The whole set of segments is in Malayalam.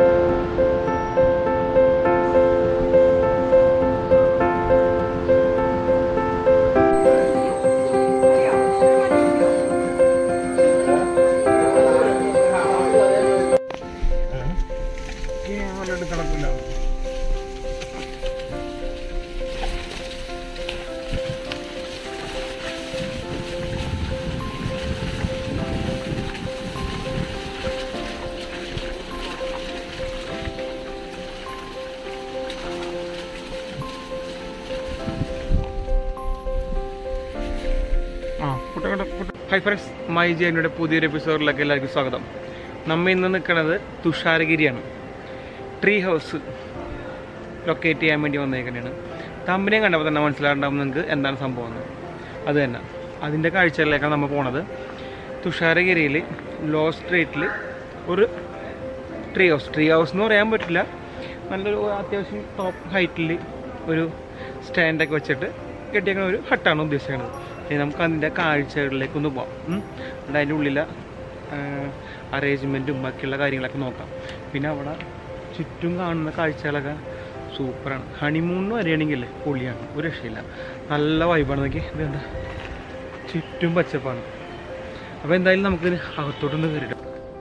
ആ ഹൈ ഫ്രണ്ട്സ് മൈ ജേനിയുടെ പുതിയൊരു എപ്പിസോഡിലേക്ക് എല്ലാവർക്കും സ്വാഗതം നമ്മ ഇന്ന് നിൽക്കുന്നത് തുഷാരഗിരിയാണ് ട്രീ ഹൗസ് ലൊക്കേറ്റ് ചെയ്യാൻ വേണ്ടി വന്നേക്കുന്നതാണ് തമ്പിനെ കണ്ടപ്പോൾ തന്നെ മനസ്സിലാണ്ടാവും നിങ്ങൾക്ക് എന്താണ് സംഭവം എന്ന് അത് തന്നെ അതിൻ്റെ കാഴ്ചകളിലേക്കാണ് നമ്മൾ പോണത് തുഷാരഗിരിയിൽ ലോ സ്ട്രീറ്റിൽ ഒരു ട്രീ ഹൗസ് ട്രീ ഹൗസ് എന്ന് പറയാൻ പറ്റില്ല നല്ലൊരു അത്യാവശ്യം ടോപ്പ് ഹൈറ്റിൽ ഒരു സ്റ്റാൻഡൊക്കെ വെച്ചിട്ട് കെട്ടിയേക്കുന്ന ഒരു ഹട്ടാണ് ഉദ്ദേശിക്കുന്നത് ഇനി നമുക്ക് അതിൻ്റെ കാഴ്ചകളിലേക്ക് ഒന്ന് പോകാം ഉം. എന്നിട്ട് അതിൻ്റെ ഉള്ളിലെ അറേഞ്ച്മെൻറ്റും ബാക്കിയുള്ള കാര്യങ്ങളൊക്കെ നോക്കാം പിന്നെ അവിടെ ചുറ്റും കാണുന്ന കാഴ്ചകളൊക്കെ സൂപ്പറാണ് ഹണിമൂണിന് വരികയാണെങ്കിൽ പൊളിയാണ് ഒരു രക്ഷയില്ല നല്ല വൈബാണ് നോക്കി ഇതുണ്ട് ചുറ്റും പച്ചപ്പാണ് അപ്പോൾ എന്തായാലും നമുക്കിത് അകത്തോട്ടൊന്ന് കയറിയിട്ട്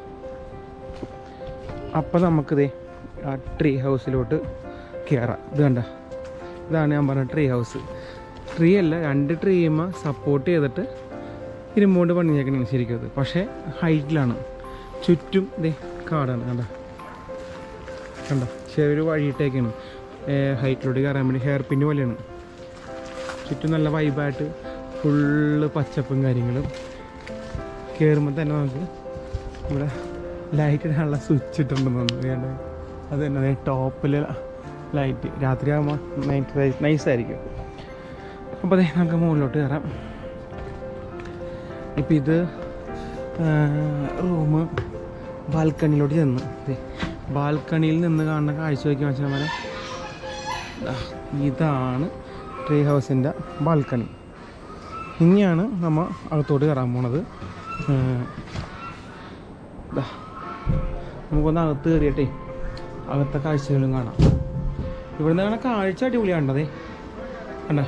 അപ്പോൾ നമുക്കിതേ ആ ട്രീ ഹൗസിലോട്ട് കയറാം ഇത് കണ്ട ഇതാണ് ഞാൻ പറഞ്ഞ ട്രീ ഹൗസ് ട്രീ അല്ല രണ്ട് ട്രീയുമ സപ്പോർട്ട് ചെയ്തിട്ട് ഇരുമ്പോണ്ട് പണിഞ്ഞേക്കണേ ശരിക്കും അത് പക്ഷേ ഹൈറ്റിലാണ് ചുറ്റും ഇതേ കാടാണ് കണ്ട കണ്ട ചെറിയൊരു വഴിയിട്ടേക്കാണ് ഹൈറ്റിലോട്ട് കയറാൻ വേണ്ടി ഹെയർ പിന്ന് പോലെയാണ് ചുറ്റും നല്ല വൈബായിട്ട് ഫുള്ള് പച്ചപ്പും കാര്യങ്ങളും കയറുമ്പോൾ തന്നെ നമുക്ക് ഇവിടെ ലൈറ്റ് ഇടാനുള്ള സ്വിച്ച് ഇട്ടിട്ടുണ്ടെന്ന് തോന്നുന്നു വേണ്ട അത് തന്നെ ടോപ്പിൽ ലൈറ്റ് രാത്രി ആകുമ്പോൾ നൈറ്റ് നൈസായിരിക്കും അപ്പോൾ അതെ നമുക്ക് മുകളിലോട്ട് കയറാം ഇപ്പം ഇത് റൂം ബാൽക്കണിയിലോട്ട് ചെന്ന് ദേ, ബാൽക്കണിയിൽ നിന്ന് കാണുന്ന കാഴ്ച വയ്ക്കാൻ വെച്ചാൽ ഇതാണ് ട്രീ ഹൗസിൻ്റെ ബാൽക്കണി ഇനിയാണ് നമ്മൾ അകത്തോട്ട് കയറാൻ പോണത് ഏഹ്, ദാ, നമുക്കൊന്ന് അകത്ത് കയറിയിട്ടേ അകത്തെ കാഴ്ചകളും കാണാം ഇവിടുന്ന് കാണാൻ കാഴ്ച അടിപൊളിയാണ്ടതേ കണ്ട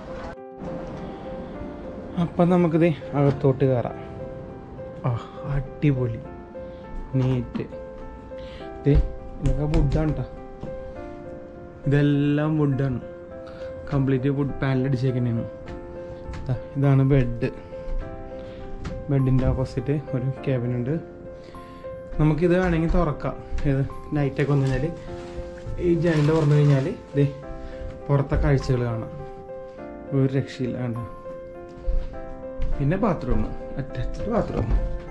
അപ്പം നമുക്കിത് അകത്തോട്ട് കയറാം ആ അടിപൊളി നീറ്റ് ഇത് ഇതൊക്കെ വുഡാണ് കേട്ടോ ഇതെല്ലാം വുഡാണ് കംപ്ലീറ്റ് വുഡ് പാനലടിച്ചേക്കുന്നതാണ് ദാ, ഇതാണ് ബെഡ് ബെഡിൻ്റെ ഓപ്പോസിറ്റ് ഒരു ക്യാബിൻ ഉണ്ട് നമുക്കിത് വേണമെങ്കിൽ തുറക്കാം ഏത് നൈറ്റൊക്കെ വന്നു കഴിഞ്ഞാൽ ഈ ജനലിൻ്റെ തുറന്നു കഴിഞ്ഞാൽ ഇതേ പുറത്തെ കാഴ്ചകൾ കാണാം ഒരു രക്ഷയില്ല വേണ്ട പിന്നെ bathroom attached bathroom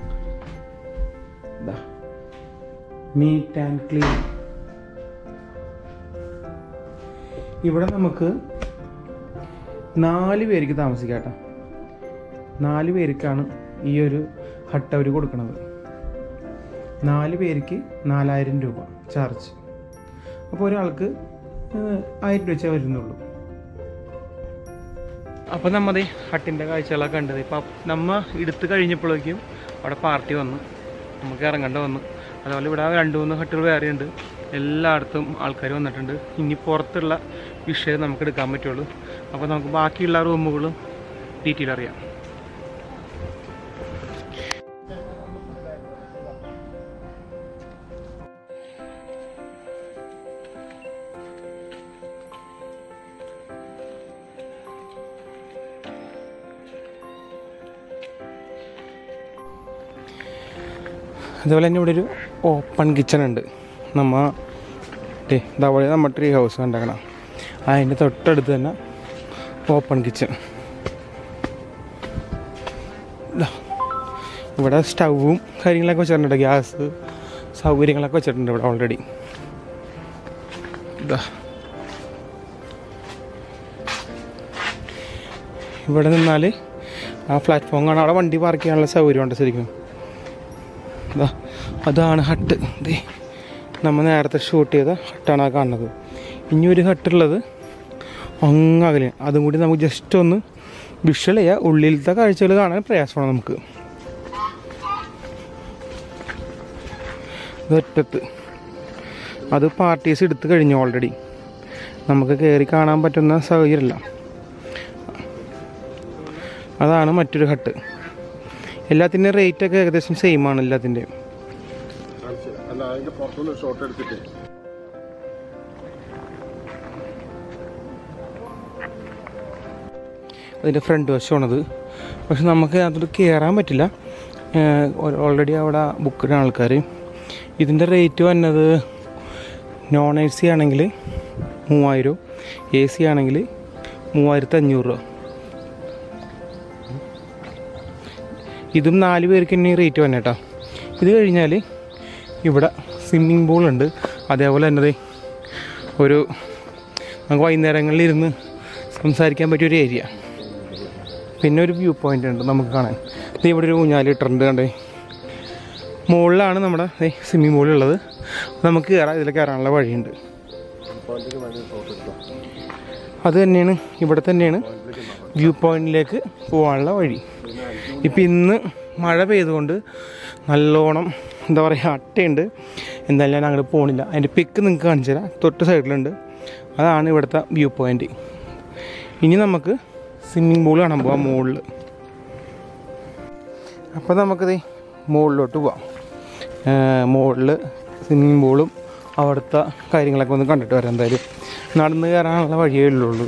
neat and clean ഇവിടെ നമുക്ക് നാല് പേർക്ക് താമസിക്കാം കേട്ടോ നാല് പേർക്കാണ് ഈ ഒരു ഹട്ട് അവർ കൊടുക്കുന്നത് നാല് പേർക്ക് നാലായിരം രൂപ ചാർജ് അപ്പോൾ ഒരാൾക്ക് ഏഹ്, ആയിരം രൂപ വെച്ചേ വരുന്നുള്ളൂ അപ്പോൾ നമ്മത് ഹട്ടിൻ്റെ കാഴ്ചകളൊക്കെ കണ്ടത് ഇപ്പം നമ്മ എടുത്ത് കഴിഞ്ഞപ്പോഴേക്കും അവിടെ പാർട്ടി വന്നു നമുക്ക് ഇറങ്ങേണ്ട വന്നു അതുപോലെ ഇവിടെ രണ്ട് മൂന്ന് ഹട്ടുകൾ വേറെയുണ്ട് എല്ലായിടത്തും ആൾക്കാർ വന്നിട്ടുണ്ട് ഇനി പുറത്തുള്ള വിഷയം നമുക്ക് എടുക്കാൻ പറ്റുള്ളൂ അപ്പോൾ നമുക്ക് ബാക്കിയുള്ള റൂമുകളും ഡീറ്റെയിൽ അറിയാം അതുപോലെ തന്നെ ഇവിടെ ഒരു ഓപ്പൺ കിച്ചൺ ഉണ്ട് നമ്മ ടേ ഇതവിടെ നമ്മൾ ട്രീ ഹൗസ് കണ്ടേക്കണം അതിൻ്റെ തൊട്ടടുത്ത് തന്നെ ഓപ്പൺ കിച്ചൺ ഇവിടെ സ്റ്റൗവും കാര്യങ്ങളൊക്കെ വെച്ചിട്ടുണ്ട് ഗ്യാസ് സൗകര്യങ്ങളൊക്കെ വെച്ചിട്ടുണ്ട് ഇവിടെ ഓൾറെഡി ഇതാ ഇവിടെ നിന്നാൽ ആ പ്ലാറ്റ്ഫോം കാണാൻ അവിടെ വണ്ടി പാർക്ക് ചെയ്യാനുള്ള സൗകര്യമുണ്ട് ശരിക്കും ദാ, അതാണ് ഹട്ട് ദേ നമ്മൾ നേരത്തെ ഷൂട്ട് ചെയ്ത ഹട്ടാണ് ആ കാണുന്നത് ഇനി ഒരു ഹട്ടുള്ളത് അങ്ങകലെ അതും കൂടി നമുക്ക് ജസ്റ്റ് ഒന്ന് വിഷ്വൽ ചെയ്യുക ഉള്ളിലത്തെ കാഴ്ചകൾ കാണാൻ പ്രയാസമാണ് നമുക്ക് ഇതൊറ്റത്ത് അത് പാർട്ടീസ് എടുത്തു കഴിഞ്ഞു ഓൾറെഡി നമുക്ക് കയറി കാണാൻ പറ്റുന്ന സാഹചര്യമല്ല അതാണ് മറ്റൊരു ഹട്ട് എല്ലാത്തിൻ്റെയും റേറ്റ് ഒക്കെ ഏകദേശം സെയിം ആണ് എല്ലാത്തിൻ്റെയും അല്ല അതിന്റെ പുറത്തുനിന്ന് ഷോട്ട് എടുത്തിട്ട് അതിൻ്റെ ഫ്രണ്ട് വശമാണത് പക്ഷെ നമുക്ക് അതിൽ കയറാൻ പറ്റില്ല ഓൾറെഡി അവിടെ ബുക്കിന് ആൾക്കാർ ഇതിൻ്റെ റേറ്റ് വന്നത് നോൺ എ സി ആണെങ്കിൽ മൂവായിരം എ സി ആണെങ്കിൽ മൂവായിരത്തി അഞ്ഞൂറ് രൂപ ഇതും നാല് പേർക്ക് തന്നെ റേറ്റ് വന്നെ കേട്ടോ ഇത് കഴിഞ്ഞാൽ ഇവിടെ സ്വിമ്മിങ് പൂളുണ്ട് അതേപോലെ തന്നെ ദേ ഒരു നമുക്ക് വൈകുന്നേരങ്ങളിൽ ഇരുന്ന് സംസാരിക്കാൻ പറ്റിയ ഒരു ഏരിയ പിന്നെ ഒരു വ്യൂ പോയിന്റ് ഉണ്ട് നമുക്ക് കാണാൻ ഇത് ഇവിടെ ഒരു ഊഞ്ഞാല് ഇട്ടിട്ടുണ്ട് കണ്ടേ മുകളിലാണ് നമ്മുടെ സ്വിമ്മിംഗ് പൂൾ ഉള്ളത് നമുക്ക് കയറാം ഇതിൽ കയറാനുള്ള വഴിയുണ്ട് പോയിന്റിന് വേണ്ടി ഷോട്ട് എടുത്തോ അത് തന്നെയാണ് ഇവിടെ തന്നെയാണ് വ്യൂ പോയിന്റിലേക്ക് പോകാനുള്ള വഴി ഇപ്പം ഇന്ന് മഴ പെയ്തുകൊണ്ട് നല്ലോണം എന്താ പറയുക അട്ടയുണ്ട് എന്തായാലും ഞാൻ അങ്ങോട്ട് പോകണില്ല അതിൻ്റെ പിക്ക് നിങ്ങൾക്ക് കാണിച്ചു തരാം തൊട്ട് സൈഡിലുണ്ട് അതാണ് ഇവിടുത്തെ വ്യൂ പോയിന്റ് ഇനി നമുക്ക് സ്വിമ്മിംഗ് പൂൾ കാണാൻ പോവാം മുകളിൽ അപ്പോൾ നമുക്കിത് മുകളിലോട്ട് പോവാം മുകളിൽ സ്വിമ്മിംഗ് പൂളും അവിടുത്തെ കാര്യങ്ങളൊക്കെ ഒന്ന് കണ്ടിട്ട് വരാം എന്തായാലും നടന്ന് കയറാനുള്ള വഴിയേ ഉള്ളൂ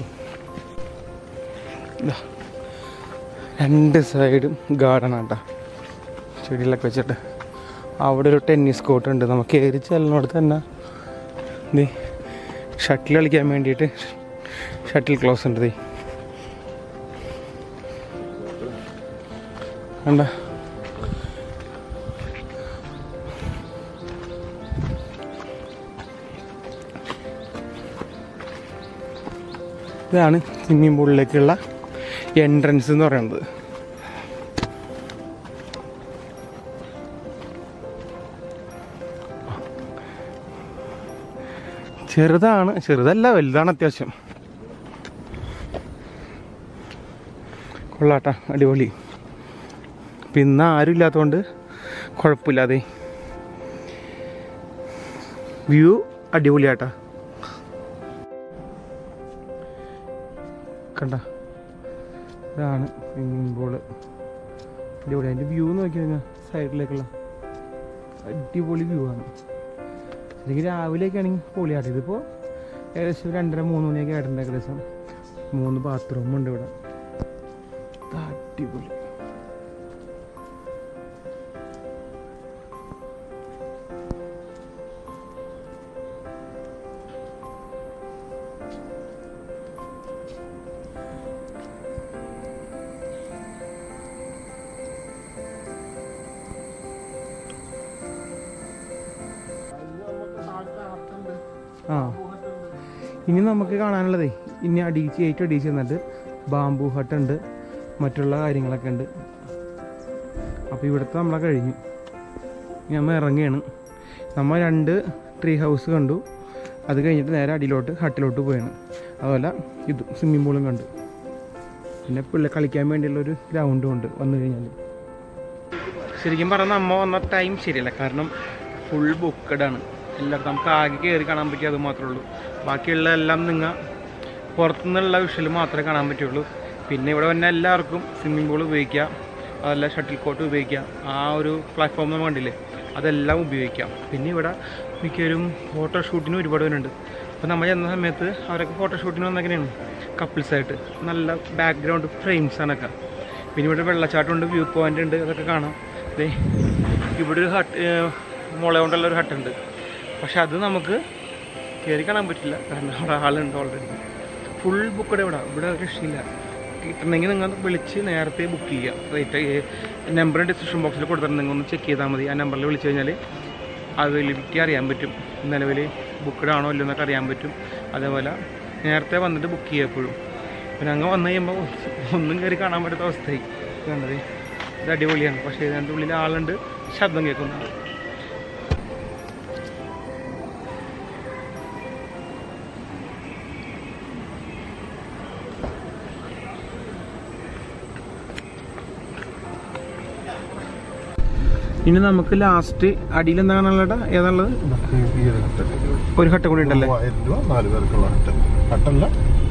ഇതാ. രണ്ട് സൈഡും ഗാർഡൻ ആട്ടാ ചെടികളൊക്കെ വെച്ചിട്ട് അവിടെ ഒരു ടെന്നീസ് കോർട്ട് ഉണ്ട് നമുക്ക് കയറി ചെല്ലിനോടത്ത് തന്നെ ദേ ഷട്ടിൽ കളിക്കാൻ വേണ്ടിയിട്ട് ഷട്ടിൽ ക്ലോസ് ഉണ്ട് ദേ കണ്ട ഇതാണ് സ്വിമ്മിംഗ് പൂളിലേക്കുള്ള എൻട്രൻസ് എന്ന് പറയുന്നത് ചെറുതാണ് ചെറുതല്ല വലുതാണ് അത്യാവശ്യം കൊള്ളാട്ടാ അടിപൊളി പിന്നെ ആരും ഇല്ലാത്തതുകൊണ്ട് കുഴപ്പമില്ലാതെ വ്യൂ അടിപൊളിയാട്ടാ കണ്ട ഇതാണ് സ്വിമ്മിംഗ് പൂള് അടിപൊളി അതിൻ്റെ വ്യൂ നോക്കി കഴിഞ്ഞാൽ സൈഡിലേക്കുള്ള അടിപൊളി വ്യൂ ആണ് ശരിക്കും രാവിലെയൊക്കെ ആണെങ്കിൽ പൊളിയാട്ടെ ഇതിപ്പോൾ ഏകദേശം ഒരു രണ്ടര മൂന്ന് മണിയൊക്കെ ആയിട്ടുണ്ട് ഏകദേശം മൂന്ന് ബാത്റൂം ഉണ്ട് ഇവിടെ ഇത് അടിപൊളി ആ ഇനി നമുക്ക് കാണാനുള്ളതേ ഇനി അടിയിച്ച് ഏറ്റവും അടിയിച്ച് ചെന്നിട്ട് ബാംബു ഹട്ട് ഉണ്ട് മറ്റുള്ള കാര്യങ്ങളൊക്കെ ഉണ്ട് അപ്പോൾ ഇവിടുത്തെ നമ്മളെ കഴിഞ്ഞു ഇനി നമ്മൾ ഇറങ്ങുകയാണ് നമ്മൾ രണ്ട് ട്രീ ഹൗസ് കണ്ടു അത് കഴിഞ്ഞിട്ട് നേരെ അടിയിലോട്ട് ഹട്ടിലോട്ട് പോയാണ് അതുപോലെ ഇത് സ്വിമ്മിംഗ് പൂളും കണ്ടു പിന്നെ പിള്ളേ കളിക്കാൻ വേണ്ടിയുള്ള ഒരു ഗ്രൗണ്ടും ഉണ്ട് വന്നു കഴിഞ്ഞാൽ ശരിക്കും പറഞ്ഞാൽ നമ്മ വന്ന ടൈം ശരിയല്ല കാരണം ഫുൾ ബുക്കഡ് ആണ് എല്ലാവർക്കും നമുക്ക് ആകെ കയറി കാണാൻ പറ്റിയ അത് മാത്രമേ ഉള്ളൂ ബാക്കിയുള്ള എല്ലാം നിങ്ങൾ പുറത്തുനിന്നുള്ള വിഷ്വൽ മാത്രമേ കാണാൻ പറ്റുള്ളൂ പിന്നെ ഇവിടെ വന്ന എല്ലാവർക്കും സ്വിമ്മിംഗ് പൂൾ ഉപയോഗിക്കാം അതല്ല ഷട്ടിൽ കോട്ട് ഉപയോഗിക്കാം ആ ഒരു പ്ലാറ്റ്ഫോം നമ്മൾ കണ്ടില്ലേ അതെല്ലാം ഉപയോഗിക്കാം പിന്നെ ഇവിടെ മിക്കവരും ഫോട്ടോഷൂട്ടിന് ഒരുപാട് പേരുണ്ട് അപ്പോൾ നമ്മൾ ചെന്ന സമയത്ത് അവരൊക്കെ ഫോട്ടോഷൂട്ടിന് വന്നെങ്ങനെയാണ് കപ്പിൾസായിട്ട് നല്ല ബാക്ക്ഗ്രൗണ്ട് ഫ്രെയിംസ് ആണൊക്കെ പിന്നെ ഇവിടെ വെള്ളച്ചാട്ടമുണ്ട് വ്യൂ പോയിന്റ് ഉണ്ട് അതൊക്കെ കാണാം ദേ ഇവിടെ ഒരു ഹട്ട് മുള കൊണ്ടുള്ള ഒരു ഹട്ടുണ്ട് പക്ഷെ അത് നമുക്ക് കയറി കാണാൻ പറ്റില്ല കാരണം അവിടെ ആളുണ്ട് ഓൾറെഡി ഫുൾ ബുക്കഡ് ഇവിടെ ഇവിടെ ഒരു രക്ഷയില്ല കിട്ടണമെങ്കിൽ നിങ്ങൾ വിളിച്ച് നേരത്തെ ബുക്ക് ചെയ്യുക റേറ്റ് നമ്പർ ഡിസ്ക്രിപ്ഷൻ ബോക്സിൽ കൊടുത്തിട്ടുണ്ടെങ്കിൽ ഒന്ന് ചെക്ക് ചെയ്താൽ മതി ആ നമ്പറിൽ വിളിച്ച് കഴിഞ്ഞാൽ അവൈലബിലിറ്റി അറിയാൻ പറ്റും നിലവിൽ ബുക്കഡ് ആണോ ഇല്ലയോ എന്നൊക്കെ അറിയാൻ പറ്റും അതേപോലെ നേരത്തെ വന്നിട്ട് ബുക്ക് ചെയ്യുക എപ്പോഴും പിന്നെ അങ്ങ് വന്നു കഴിയുമ്പോൾ ഒന്നും കയറി കാണാൻ പറ്റാത്ത അവസ്ഥയായി കണ്ടത് ഇത് അടിപൊളിയാണ് പക്ഷേ ഇതിൻ്റെ ഉള്ളിൽ ആളുണ്ട് ശബ്ദം കേൾക്കുന്നുണ്ട് ഇനി നമുക്ക് ലാസ്റ്റ് അടിയിൽ എന്താ കാണാനുള്ളടാ ഏതാണുള്ളത് നമുക്ക് ഈ ഒരു ഹട്ട് ഒരു ഘട്ടം കൂടി ഉണ്ടല്ലേ മൂവായിരം രൂപ നാല് പേർക്കുള്ള ഹട്ട് ഹട്ടല്ല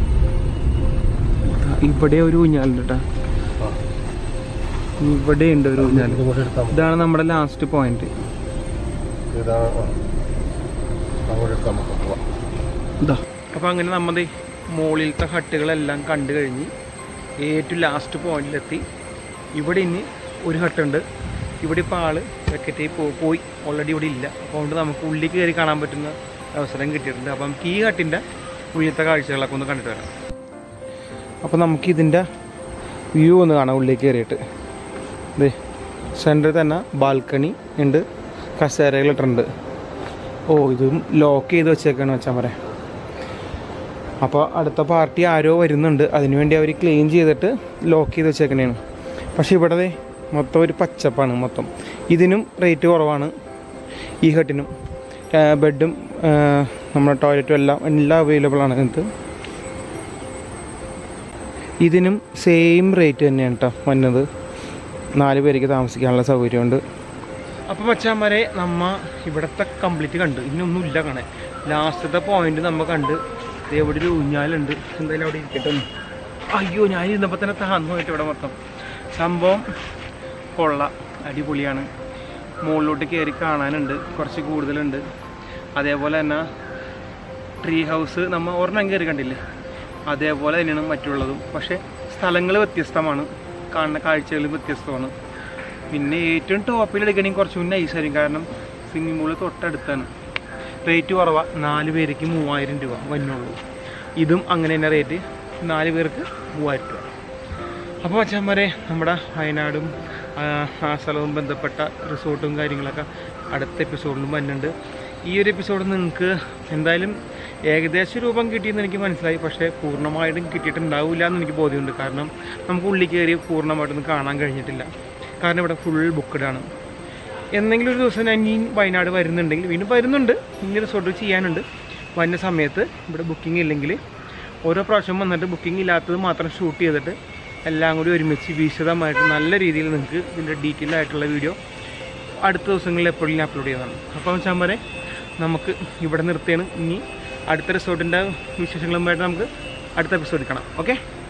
ഇവിടെ ഒരു ഊഞ്ഞാലുണ്ട് കേട്ടോ ആ. ഇവിടെ ഉണ്ട് ഒരു ഊഞ്ഞാൽ ഇതും കൂടെ എടുത്താൽ മതി ഇതാണ് നമ്മുടെ ലാസ്റ്റ് പോയിന്റ് ഇതാണ് ആ. അങ്ങോട്ട് എടുത്താൽ നമുക്ക് പോവാം ഇതാ അപ്പോൾ അങ്ങനെ നമ്മുടെ മുകളിലത്തെ ഹട്ടുകളെല്ലാം കണ്ടു കഴിഞ്ഞ് ഏറ്റവും ലാസ്റ്റ് പോയിന്റിലെത്തി ഇവിടെ ഇനി ഒരു ഹട്ടുണ്ട് ഇവിടെ ഇപ്പോൾ ആള് വെക്കറ്റ് പോയി ഓൾറെഡി ഇവിടെ ഇല്ല അപ്പോൾ അതുകൊണ്ട് നമുക്ക് ഉള്ളിൽ കയറി കാണാൻ പറ്റുന്ന അവസരം കിട്ടിയിട്ടുണ്ട് അപ്പം നമുക്ക് ഈ ഹട്ടിൻ്റെ ഉള്ളിലത്തെ കാഴ്ചകളൊക്കെ ഒന്ന് കണ്ടിട്ട് വരാം അപ്പോൾ നമുക്ക് ഇതിൻ്റെ വ്യൂ ഒന്ന് കാണാം ഉള്ളിൽ കയറിയിട്ട് ഇതേ സെൻറ്ററിൽ തന്നെ ബാൽക്കണി ഉണ്ട് കസേരകളിട്ടുണ്ട് ഓ ഇതും ലോക്ക് ചെയ്ത് വെച്ചേക്കാണ് വെച്ചാൽ പറയാം അപ്പോൾ അടുത്ത പാർട്ടി ആരോ വരുന്നുണ്ട് അതിനുവേണ്ടി അവർ ക്ലീൻ ചെയ്തിട്ട് ലോക്ക് ചെയ്ത് വെച്ചേക്കണേണ് പക്ഷേ ഇവിടെ ദേ മൊത്തം ഒരു പച്ചപ്പാണ് മൊത്തം ഇതിനും റേറ്റ് കുറവാണ് ഈ ഹട്ടിനും ബെഡും നമ്മുടെ ടോയ്ലറ്റും എല്ലാം എല്ലാം അവൈലബിൾ ആണ് ഇതിനകത്ത് ഇതിനും സെയിം റേറ്റ് തന്നെയാണ് കേട്ടോ വന്നത് നാല് പേർക്ക് താമസിക്കാനുള്ള സൗകര്യമുണ്ട് അപ്പോൾ മച്ചാന്മാരെ നമ്മ ഇവിടുത്തെ കംപ്ലീറ്റ് കണ്ട് ഇനിയൊന്നും ഇല്ല കാണാൻ ലാസ്റ്റത്തെ പോയിന്റ് നമ്മ കണ്ട് ദേ ഇവിടെ ഒരു ഊഞ്ഞാലുണ്ട് എന്തായാലും അവിടെ ഇരിക്കട്ടെ ഒന്ന്. അയ്യോ ഞാൻ ഇരുന്നപ്പോൾ തന്നെ താന്നു പോയിട്ട് ഇവിടെ മൊത്തം സംഭവം കൊള്ള അടിപൊളിയാണ് മുകളിലോട്ട് കയറി കാണാനുണ്ട് കുറച്ച് കൂടുതലുണ്ട് അതേപോലെ തന്നെ ട്രീ ഹൗസ് നമ്മൾ ഒരെണ്ണം കയറി കണ്ടില്ലേ അതേപോലെ തന്നെയാണ് മറ്റുള്ളതും പക്ഷേ സ്ഥലങ്ങൾ വ്യത്യസ്തമാണ് കാണുന്ന കാഴ്ചകൾ വ്യത്യസ്തമാണ് പിന്നെ ഏറ്റവും ടോപ്പിൽ എടുക്കണമെങ്കിൽ കുറച്ച് മുന്നേ ഐസായിരിക്കും കാരണം സ്വിമ്മിംഗ് പൂള് തൊട്ടടുത്താണ് റേറ്റ് കുറവാണ് നാല് പേർക്ക് മൂവായിരം രൂപ വന്നുള്ളൂ ഇതും അങ്ങനെ തന്നെ റേറ്റ് നാല് പേർക്ക് മൂവായിരം രൂപ അപ്പോൾ അച്ഛന്മാരെ നമ്മുടെ വയനാടും ആ, ആ സ്ഥലവും ബന്ധപ്പെട്ട റിസോർട്ടും കാര്യങ്ങളൊക്കെ അടുത്ത എപ്പിസോഡിലും വരുന്നുണ്ട് ഈ ഒരു എപ്പിസോഡ് നിങ്ങൾക്ക് എന്തായാലും ഏകദേശം രൂപം കിട്ടിയെന്ന് എനിക്ക് മനസ്സിലായി പക്ഷേ പൂർണ്ണമായിട്ടും കിട്ടിയിട്ടുണ്ടാവില്ല എന്ന് എനിക്ക് ബോധ്യമുണ്ട് കാരണം നമുക്ക് ഉള്ളിൽ കയറി പൂർണ്ണമായിട്ടൊന്നും കാണാൻ കഴിഞ്ഞിട്ടില്ല കാരണം ഇവിടെ ഫുൾ ബുക്ക്ഡ് ആണ് എന്തെങ്കിലും ഒരു ദിവസം ഞാൻ ഇനി വയനാട് വരുന്നുണ്ടെങ്കിൽ വീണ്ടും വരുന്നുണ്ട് ഇനി റിസോർട്ട് ചെയ്യാനുണ്ട് വരുന്ന സമയത്ത് ഇവിടെ ബുക്കിംഗ് ഇല്ലെങ്കിൽ ഓരോ പ്രാവശ്യം വന്നിട്ട് ബുക്കിംഗ് ഇല്ലാത്തത് മാത്രം ഷൂട്ട് ചെയ്തിട്ട് എല്ലാം കൂടി ഒരുമിച്ച് വിശദമായിട്ട് നല്ല രീതിയിൽ നിങ്ങൾക്ക് ഇതിൻ്റെ ഡീറ്റെയിൽ ആയിട്ടുള്ള വീഡിയോ അടുത്ത ദിവസങ്ങളിൽ എപ്പോഴും ഞാൻ അപ്ലോഡ് ചെയ്യുന്നതാണ് അപ്പം ചമ്മരെ നമുക്ക് ഇവിടെ നിർത്തിയാണ് ഇനി അടുത്ത റിസോർട്ടിൻ്റെ വിശേഷങ്ങളുമായിട്ട് നമുക്ക് അടുത്ത എപ്പിസോഡ് കാണാം ഓക്കെ